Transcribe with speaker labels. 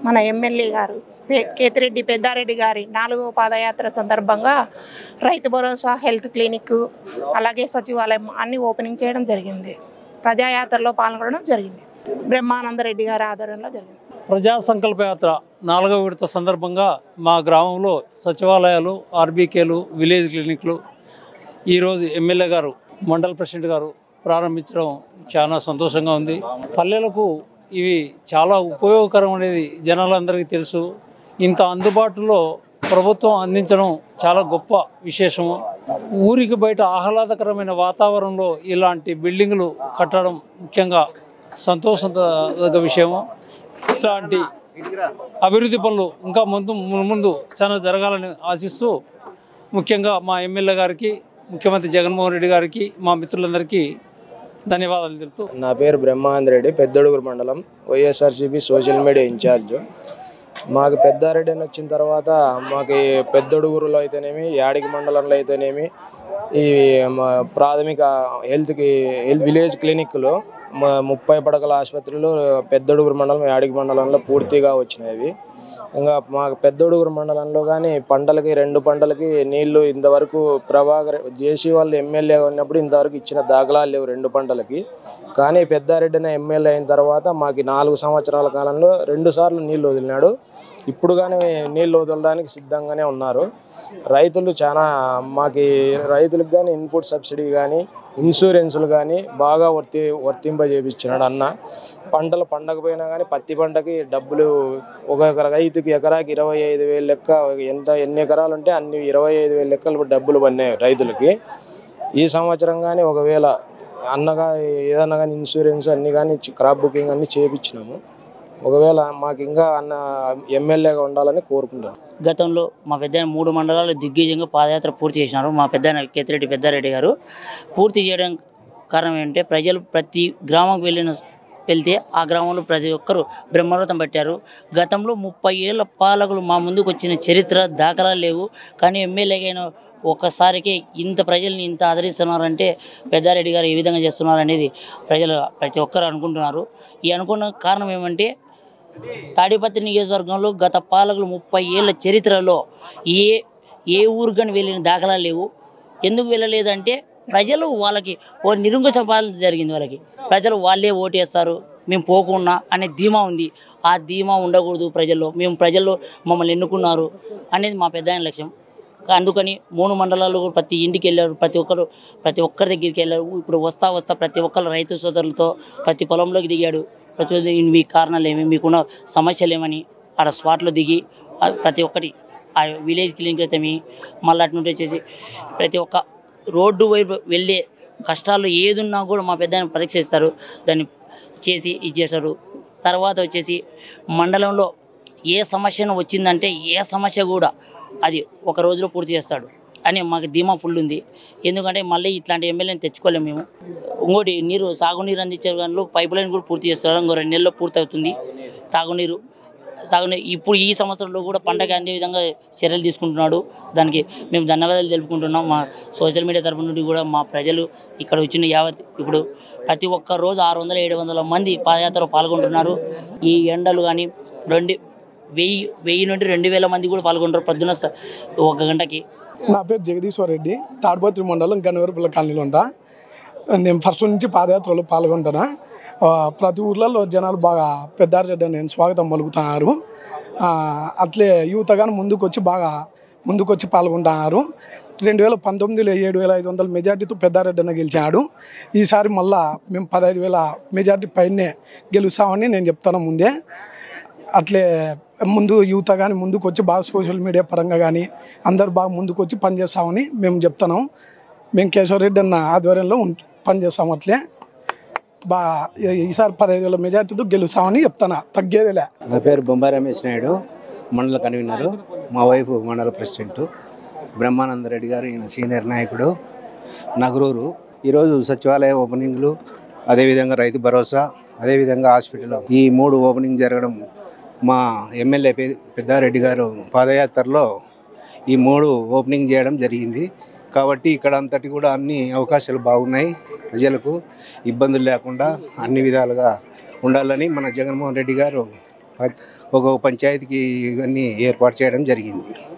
Speaker 1: మన ఎమ్మెల్యే గారు పే- కేతిరెడ్డి పెద్దారెడ్డి గారి నాలుగో పాదయాత్ర సందర్భంగా రైతు భరోసా హెల్త్ క్లినిక్ అలాగే సచివాలయం అన్ని ఓపెనింగ్ చేయడం జరిగింది ప్రజాయాత్రలో పాల్గొనడం జరిగింది బ్రహ్మానందరెడ్డి గారి ఆధ్వర్యంలో జరిగింది
Speaker 2: ప్రజా సంకల్ప యాత్ర నాలుగవ విడత సందర్భంగా మా గ్రామంలో సచివాలయాలు ఆర్బీకేలు విలేజ్ క్లినిక్లు ఈరోజు ఎమ్మెల్యే గారు మండల ప్రెసిడెంట్ గారు ప్రారంభించడం చాలా సంతోషంగా ఉంది పల్లెలకు ఇవి చాలా ఉపయోగకరం అనేది జనాలందరికీ తెలుసు ఇంత అందుబాటులో ప్రభుత్వం అందించడం చాలా గొప్ప విశేషము ఊరికి బయట ఆహ్లాదకరమైన వాతావరణంలో ఇలాంటి బిల్డింగులు కట్టడం ముఖ్యంగా సంతోషదగ్గ విషయము ఇలాంటి అభివృద్ధి పనులు ఇంకా ముందు ముందు చాలా జరగాలని ఆశిస్తూ ముఖ్యంగా మా ఎమ్మెల్యే గారికి ముఖ్యమంత్రి జగన్మోహన్ రెడ్డి గారికి మా మిత్రులందరికీ ధన్యవాదాలు తెలుపుతూ
Speaker 3: నా పేరు బ్రహ్మానంద రెడ్డి పెద్దడుగురు మండలం వైఎస్ఆర్సీపీ సోషల్ మీడియా ఇన్ఛార్జ్ మాకు పెద్దారెడ్డి అని వచ్చిన తర్వాత మాకు ఈ పెద్దడుగురులో అయితేనేమి యాడికి మండలంలో అయితేనేమి ఈ మా ప్రాథమిక హెల్త్కి హెల్త్ విలేజ్ క్లినిక్లు మా ముప్పై పడకల ఆసుపత్రులు పెద్దడుగురు మండలం యాడికి మండలంలో పూర్తిగా వచ్చినాయి ఇంకా మాకు పెద్దడుగురు మండలంలో కానీ పంటలకి రెండు పంటలకి నీళ్లు ఇంతవరకు ప్రభాకర్ జేసీ వాళ్ళు ఎమ్మెల్యే ఉన్నప్పుడు ఇంతవరకు ఇచ్చిన దాఖలాలు లేవు రెండు పంటలకి కానీ పెద్దారెడ్డిన ఎమ్మెల్యే అయిన తర్వాత మాకు నాలుగు సంవత్సరాల కాలంలో రెండు సార్లు నీళ్లు వదిలినాడు ఇప్పుడు కానీ నీళ్లు వదలడానికి సిద్ధంగానే ఉన్నారు రైతులు చాలా మాకు రైతులకు కానీ ఇన్పుట్ సబ్సిడీ కానీ ఇన్సూరెన్సులు కానీ బాగా వర్తి వర్తింపజేపించినాడు అన్న పంటలు పండకపోయినా కానీ పత్తి పంటకి డబ్బులు ఒక ఎకరా రైతుకి ఎకరాకి ఇరవై ఐదు వేలు లెక్క ఎంత ఎన్ని ఎకరాలు ఉంటే అన్ని ఇరవై ఐదు వేలు లెక్కలు డబ్బులు పడినాయి రైతులకి ఈ సంవత్సరం కానీ ఒకవేళ అన్నగా ఏదన్నా కానీ ఇన్సూరెన్స్ అన్ని కానీ క్రాప్ బుకింగ్ అన్ని చేపించినాము ఒకవేళ మాకు ఇంకా అన్న ఎమ్మెల్యేగా ఉండాలని కోరుకుంటాను
Speaker 4: గతంలో మా పెద్ద మూడు మండలాలు దిగ్విజయంగా పాదయాత్ర పూర్తి చేసినారు మా పెద్ద కేతిరెడ్డి పెద్దారెడ్డి గారు పూర్తి చేయడం కారణం ఏంటంటే ప్రజలు ప్రతి గ్రామంకి వెళ్ళిన వెళ్తే ఆ గ్రామంలో ప్రతి ఒక్కరు బ్రహ్మరథం పట్టారు గతంలో ముప్పై ఏళ్ళ పాలకులు మా ముందుకు వచ్చిన చరిత్ర దాఖలాలు లేవు కానీ ఎమ్మెల్యేగైన ఒక్కసారికి ఇంత ప్రజల్ని ఇంత ఆదరిస్తున్నారంటే పెద్దారెడ్డి గారు ఏ విధంగా చేస్తున్నారు అనేది ప్రజలు ప్రతి ఒక్కరు అనుకుంటున్నారు ఈ అనుకున్న కారణం ఏమంటే తాడిపత్రి నియోజకవర్గంలో గత పాలకులు ముప్పై ఏళ్ళ చరిత్రలో ఏ ఏ ఊరికని వెళ్ళిన దాఖలాలు లేవు ఎందుకు వెళ్ళలేదంటే ప్రజలు వాళ్ళకి ఓ నిరుంకుశ పాలన జరిగింది వాళ్ళకి ప్రజలు వాళ్ళే ఓటేస్తారు మేము పోకున్నా అనే ధీమా ఉంది ఆ ధీమా ఉండకూడదు ప్రజల్లో మేము ప్రజల్లో మమ్మల్ని ఎన్నుకున్నారు అనేది మా పెద్ద ఆయన లక్ష్యం అందుకని మూడు మండలాలు కూడా ప్రతి ఇంటికి వెళ్ళారు ప్రతి ఒక్కరు ప్రతి ఒక్కరి దగ్గరికి వెళ్ళారు ఇప్పుడు వస్తా వస్తా ప్రతి ఒక్కరు రైతు సోదరులతో ప్రతి పొలంలోకి దిగాడు ప్రతి ఒక్కరు మీ కారణాలు ఏమి మీకున్న సమస్యలు ఏమని ఆడ స్పాట్లో దిగి ఆ ప్రతి ఒక్కటి ఆ విలేజ్ క్లినిక్ అయితే మీ మళ్ళీ అటు నుండి వచ్చేసి ప్రతి ఒక్క రోడ్డు వైపు వెళ్ళే కష్టాలు ఏదున్నా కూడా మా పెద్ద పరీక్షిస్తారు దాన్ని చేసి ఇచ్చేశారు తర్వాత వచ్చేసి మండలంలో ఏ సమస్యను వచ్చిందంటే ఏ సమస్య కూడా అది ఒక రోజులో పూర్తి చేస్తాడు అని మాకు ధీమా ఫుల్ ఉంది ఎందుకంటే మళ్ళీ ఇట్లాంటి ఎమ్మెల్యేని తెచ్చుకోలేము మేము ఇంకోటి నీరు సాగునీరు అందించే దానిలో పైప్ లైన్ కూడా పూర్తి చేస్తాడు ఇంకో రెండు నెలల్లో పూర్తి అవుతుంది తాగునీరు తాగునీరు ఇప్పుడు ఈ సంవత్సరంలో కూడా పంటకి అందే విధంగా చర్యలు తీసుకుంటున్నాడు దానికి మేము ధన్యవాదాలు తెలుపుకుంటున్నాం మా సోషల్ మీడియా తరపు నుండి కూడా మా ప్రజలు ఇక్కడ వచ్చిన యావత్ ఇప్పుడు ప్రతి ఒక్క రోజు ఆరు వందల ఏడు వందల మంది పాదయాత్రలో పాల్గొంటున్నారు ఈ ఎండలు కానీ రెండు వెయ్యి వెయ్యి నుండి రెండు వేల మంది కూడా పాల్గొంటారు పొద్దున స- ఒక గంటకి
Speaker 5: నా పేరు జగదీశ్వర్ రెడ్డి తాడిపత్రి మండలం గన్నవరపల్లి కాలనీలో ఉంటా నేను ఫస్ట్ నుంచి పాదయాత్రలో పాల్గొంటాను ఆ, ప్రతి ఊర్లలో జనాలు బాగా పెద్దారెడ్డి నేను స్వాగతం పలుకుతున్నారు ఆ, అట్లే యువత కానీ ముందుకు వచ్చి బాగా ముందుకు వచ్చి పాల్గొంటున్నారు రెండు వేల పంతొమ్మిదిలో ఏడు వేల ఐదు వందల మెజార్టీతో పెద్దారెడ్డి అన్న గెలిచాడు ఈసారి మళ్ళా మేము పదహైదు వేల మెజార్టీ పైనే గెలుస్తామని నేను చెప్తాను ముందే అట్లే ముందు యువత కానీ ముందుకు వచ్చి బాగా సోషల్ మీడియా పరంగా కానీ అందరు బాగా ముందుకు వచ్చి పనిచేస్తామని మేము చెప్తున్నాం మేము కేశవరెడ్డి అన్న ఆధ్వర్యంలో ఉంట- పనిచేస్తాం అట్లే బాగా ఈ- ఈసారి పదహైదు వేల మెజార్టీతో గెలుస్తామని చెప్తాను తగ్గేదిలే
Speaker 6: నా పేరు బొంబాయి రమేష్ నాయుడు మండల కన్వీనరు మా వైఫ్ మండల ప్రెసిడెంట్ బ్రహ్మానంద రెడ్డి గారు ఈయన సీనియర్ నాయకుడు నగరూరు ఈరోజు సచివాలయ ఓపెనింగ్లు అదేవిధంగా రైతు భరోసా అదేవిధంగా హాస్పిటల్ ఈ మూడు ఓపెనింగ్ జరగడం మా ఎమ్మెల్యే పె- పెద్దారెడ్డి గారు పాదయాత్రలో ఈ మూడు ఓపెనింగ్ చేయడం జరిగింది కాబట్టి ఇక్కడ అంతటి కూడా అన్ని అవకాశాలు బాగున్నాయి ప్రజలకు ఇబ్బందులు లేకుండా అన్ని విధాలుగా ఉండాలని మన జగన్మోహన్ రెడ్డి గారు ఒక్కొక్క పంచాయతీకి ఇవన్నీ ఏర్పాటు చేయడం జరిగింది